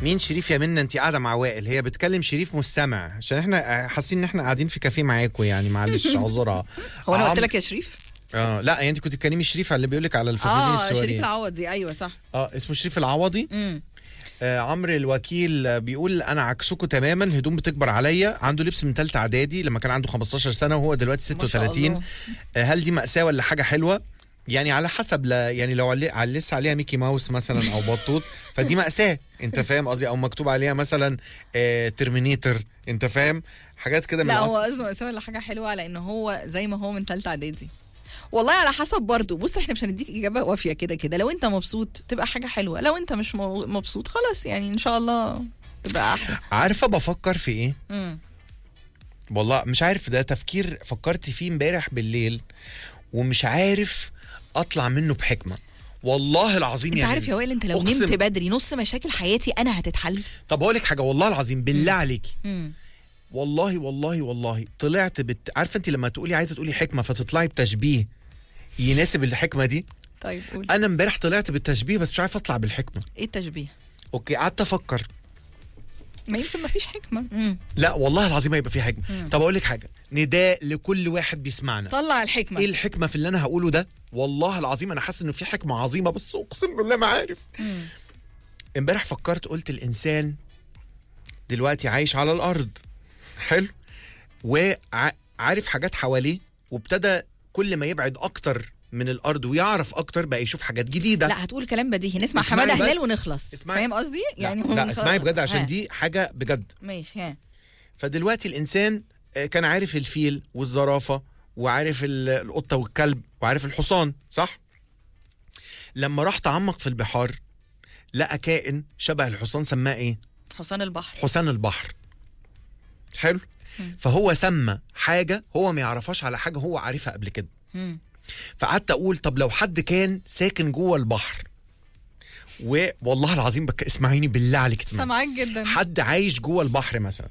مين شريف يا منى انت قاعده مع وائل هي بتكلم شريف مستمع عشان احنا حاسين ان احنا قاعدين في كافيه معاكم يعني معلش اعذرها هو انا قلت عم- لك يا شريف اه لا انت كنت بتكلمي شريف على اللي بيقول لك على الفساتين اه شريف السوريه العوضي ايوه صح اه اسمه شريف العوضي امم آه عمرو الوكيل آه، بيقول انا عكسكم تماما هدوم بتكبر عليا عنده لبس من ثالثه اعدادي لما كان عنده 15 سنه وهو دلوقتي ما شاء 36 الله. آه هل دي مأساة ولا حاجه حلوه يعني على حسب لا يعني لو علي- علس عليها ميكي ماوس مثلا او بطوط فدي مأساة انت فاهم قصدي او مكتوب عليها مثلا آه ترمينيتر انت فاهم حاجات كده من لا هو العصر. قصده مأساة ولا حاجة حلوة لأن هو زي ما هو من تالتة إعدادي والله على حسب برضه بص احنا مش هنديك إجابة وافية كده كده لو أنت مبسوط تبقى حاجة حلوة لو أنت مش مو- مبسوط خلاص يعني إن شاء الله تبقى أحلى عارفه بفكر في ايه امم والله مش عارف ده تفكير فكرت فيه امبارح بالليل ومش عارف اطلع منه بحكمه والله العظيم أنت يعني عارف يا وائل أنت لو أقسم- نمت بدري نص مشاكل حياتي أنا هتتحل طب اقول لك حاجه والله العظيم بالله عليكي امم والله والله والله طلعت بت... عارفه انت لما تقولي عايزه تقولي حكمه فتطلعي بتشبيه يناسب الحكمه دي طيب قول انا امبارح طلعت بالتشبيه بس مش عارف اطلع بالحكمه إيه التشبيه؟ اوكي قعدت افكر ما يمكن ما فيش حكمة امم لا والله العظيم هيبقى في حكمه طب اقول لك حاجه نداء لكل واحد بيسمعنا طلع الحكمة ايه الحكمه في اللي انا هقوله ده والله العظيم انا حاسس انه في حكمه عظيمه بس اقسم بالله ما عارف مم. امبارح فكرت قلت الانسان دلوقتي عايش على الارض حلو وعارف حاجات حواليه وابتدى كل ما يبعد اكتر من الارض ويعرف اكتر بقى يشوف حاجات جديده لا هتقول كلام بديهي نسمع اسمعي حماده بس. هلال ونخلص اسمعي. فاهم قصدي؟ يعني لا, لا اسمعي بجد عشان ها. دي حاجه بجد ماشي ها فدلوقتي الانسان آه، كان عارف الفيل والزرافه وعارف ال- القطه والكلب وعارف الحصان صح لما راح تعمق في البحار لقى كائن شبه الحصان سماه ايه حصان البحر حسان البحر حلو فهو سمى حاجه هو ما يعرفهاش على حاجه هو عارفها قبل كده مم. فقعدت اقول طب لو حد كان ساكن جوه البحر والله العظيم بك اسمعيني بالله عليك اسمعيني سامعاك جدا حد عايش جوه البحر مثلا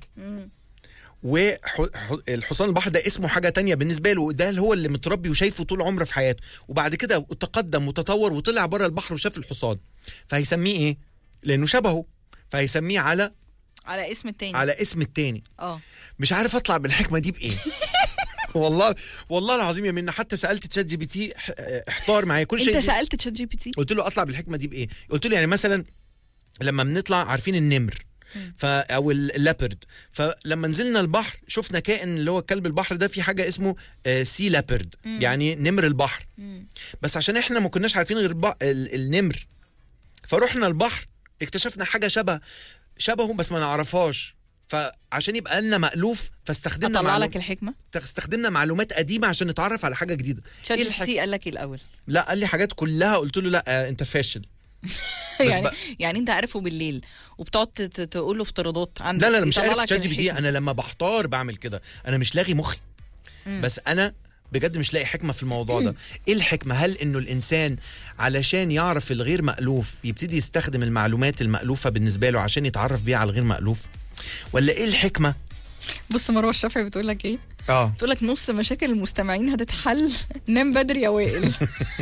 والحصان البحر ده اسمه حاجة تانية بالنسبة له ده اللي هو اللي متربي وشايفه طول عمره في حياته وبعد كده تقدم وتطور وطلع بره البحر وشاف الحصان فهيسميه ايه لانه شبهه فهيسميه على على اسم التاني على اسم التاني اه مش عارف اطلع بالحكمة دي بايه والله والله العظيم يا منى حتى سالت تشات جي بي تي ح- احتار معايا كل شيء انت سالت تشات جي بي تي قلت له اطلع بالحكمه دي بايه قلت له يعني مثلا لما بنطلع عارفين النمر ف او الليبرد فلما نزلنا البحر شفنا كائن اللي هو كلب البحر ده في حاجه اسمه سي ليبرد يعني نمر البحر بس عشان احنا ما كناش عارفين غير الب... ال- النمر فروحنا البحر اكتشفنا حاجه شبه شبهه بس ما نعرفهاش فعشان يبقى لنا مألوف فاستخدمنا اطلع معلوم... لك الحكمه استخدمنا معلومات قديمه عشان نتعرف على حاجه جديده تشات إيه جي بي الحك- تي قال لك ايه الاول لا قال لي حاجات كلها قلت له لا آه، انت فاشل بس يعني بقى- يعني انت عارفه بالليل وبتقعد ت- ت- تقول له افتراضات عندك لا لا لا مش يطلع عارف لك تشات جي بي تي الحكمة. انا لما بحتار بعمل كده انا مش لاغي مخي بس انا بجد مش لاقي حكمه في الموضوع ده ايه الحكمه هل انه الانسان علشان يعرف الغير مألوف يبتدي يستخدم المعلومات المألوفه بالنسبه له عشان يتعرف بيها على الغير مألوف ولا ايه الحكمه بص مروه الشافعي بتقول لك ايه اه بتقول لك نص مشاكل المستمعين هتتحل نام بدري يا وائل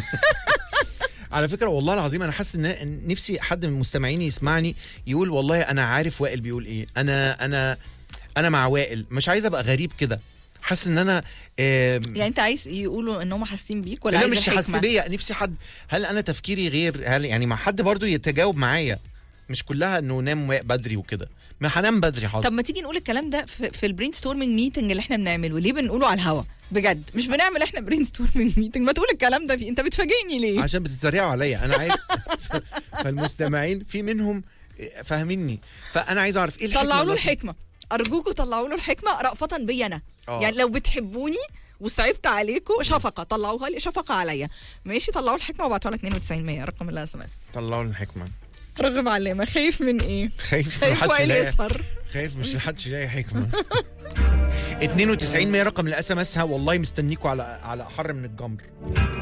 على فكره والله العظيم انا حاسس ان إن نفسي حد من المستمعين يسمعني يقول والله انا عارف وائل بيقول ايه انا انا انا مع وائل مش عايز ابقى غريب كده حاسس ان انا آم، يعني انت عايز يقولوا ان هم حاسين بيك ولا لا عايز مش الحكمة؟ حساسيه نفسي حد هل انا تفكيري غير هل يعني مع حد برضو يتجاوب معايا مش كلها انه نام بدري وكده ما هنام بدري حاضر طب ما تيجي نقول الكلام ده في, في البرين ستورمنج ميتنج اللي احنا بنعمله ليه بنقوله على الهوا بجد مش بنعمل احنا برين ستورمنج ميتنج ما تقول الكلام ده في انت بتفاجئني ليه عشان بتتريقوا عليا انا عايز فالمستمعين في منهم فاهميني فانا عايز اعرف ايه الحكمه طلعوا له اللي- الحكمه ارجوكوا طلعوا له الحكمه رأفة بي انا آه. يعني لو بتحبوني وصعبت عليكم شفقه طلعوها لي شفقه عليا ماشي طلعوا الحكمه وابعتوها لك 92 100 رقم الاس ام اس طلعوا لي الحكمه رغب علامه خايف من ايه خايف خايف محدش وائل يلاقي يسهر خايف مش حدش يلاقي حكمه 92 100 رقم الاس ام اس والله مستنيكوا على على احر من الجمر